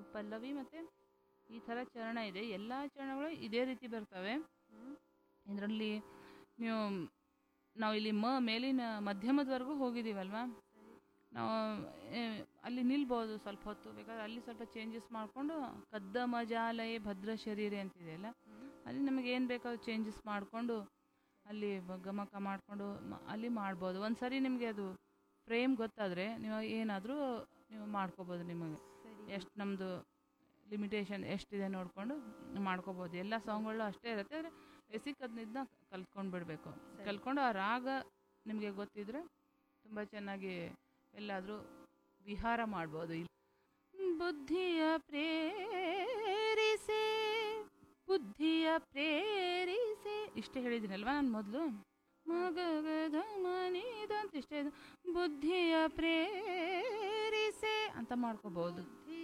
ಪಲ್ಲವಿ ಮತ್ತು ಈ ಥರ ಚರಣ ಇದೆ ಎಲ್ಲ ಚರಣಗಳು ಇದೇ ರೀತಿ ಬರ್ತವೆ ಇದರಲ್ಲಿ ನೀವು ನಾವು ಇಲ್ಲಿ ಮ ಮೇಲಿನ ಮಧ್ಯಮದವರೆಗೂ ಹೋಗಿದ್ದೀವಲ್ವಾ ನಾವು ಏ, ಅಲ್ಲಿ ನಿಲ್ಬೋದು ಸ್ವಲ್ಪ ಹೊತ್ತು ಬೇಕಾದ್ರೆ ಅಲ್ಲಿ ಸ್ವಲ್ಪ ಚೇಂಜಸ್ ಮಾಡಿಕೊಂಡು ಕದ್ದ ಮಜಾಲಯ ಭದ್ರ ಶರೀರೆ ಅಂತಿದೆಯಲ್ಲ ಅಲ್ಲಿ ನಮಗೆ ಏನು ಬೇಕೋ ಚೇಂಜಸ್ ಮಾಡಿಕೊಂಡು ಅಲ್ಲಿ ಬ- ಗಮಕ ಮಾಡಿಕೊಂಡು ಅಲ್ಲಿ ಮಾಡ್ಬೋದು ಒಂದು ಸರಿ ನಿಮಗೆ ಅದು ಫ್ರೇಮ್ ಗೊತ್ತಾದರೆ ನೀವು ಏನಾದರೂ ನೀವು ಮಾಡ್ಕೋಬೋದು ನಿಮಗೆ ಎಷ್ಟು ನಮ್ಮದು ಲಿಮಿಟೇಷನ್ ಎಷ್ಟಿದೆ ನೋಡಿಕೊಂಡು ಮಾಡ್ಕೋಬೋದು ಎಲ್ಲ ಸಾಂಗ್ಗಳು ಅಷ್ಟೇ ಇರುತ್ತೆ ಆದರೆ ಬೇಸಿಕ್ ಅದನ್ನ ಕಲ್ತ್ಕೊಂಡು ಬಿಡಬೇಕು ಕಲ್ತ್ಕೊಂಡು ಆ ರಾಗ ನಿಮಗೆ ಗೊತ್ತಿದ್ರೆ ತುಂಬ ಚೆನ್ನಾಗಿ ಎಲ್ಲಾದರೂ ವಿಹಾರ ಮಾಡ್ಬೋದು ಇಲ್ಲಿ ಬುದ್ಧಿಯ ಪ್ರೇರಿಸೆ ಬುದ್ಧಿಯ ಪ್ರೇರಿಸೆ ಇಷ್ಟೇ ಹೇಳಿದ್ದೀನಲ್ವಾ ನಾನು ಮೊದಲು ಮಗಗದ ಮನಿದ ಅಂತ ಇಷ್ಟೇ ಇದು ಬುದ್ಧಿಯ ಪ್ರೇರಿಸೆ ಅಂತ ಮಾಡ್ಕೋಬಹುದು